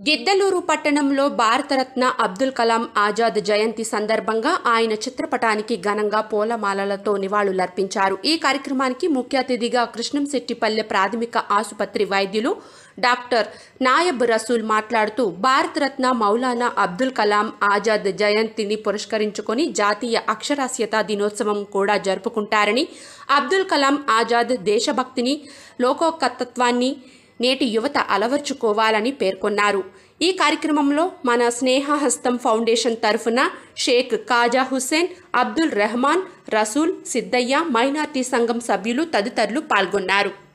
గిద్దలూరు పట్టణంలో భారతరత్న అబ్దుల్ కలాం ఆజాద్ జయంతి సందర్భంగా ఆయన చిత్రపటానికి ఘనంగా పూలమాలలతో నివాళులర్పించారు ఈ కార్యక్రమానికి ముఖ్య అతిథిగా కృష్ణంశెట్టిపల్లె ప్రాథమిక ఆసుపత్రి వైద్యులు డాక్టర్ నాయబ్ రసూల్ మాట్లాడుతూ భారతరత్న మౌలానా అబ్దుల్ కలాం ఆజాద్ జయంతిని పురస్కరించుకొని జాతీయ అక్షరాస్యత దినోత్సవం కూడా జరుపుకుంటారని అబ్దుల్ కలాం ఆజాద్ దేశభక్తిని లోకోకతత్వాన్ని నేటి యువత అలవర్చుకోవాలని పేర్కొన్నారు ఈ కార్యక్రమంలో మన స్నేహహస్తం ఫౌండేషన్ తరఫున షేక్ కాజా హుస్సేన్ అబ్దుల్ రెహమాన్ రసూల్ సిద్దయ్య మైనార్టీ సంఘం సభ్యులు తదితరులు పాల్గొన్నారు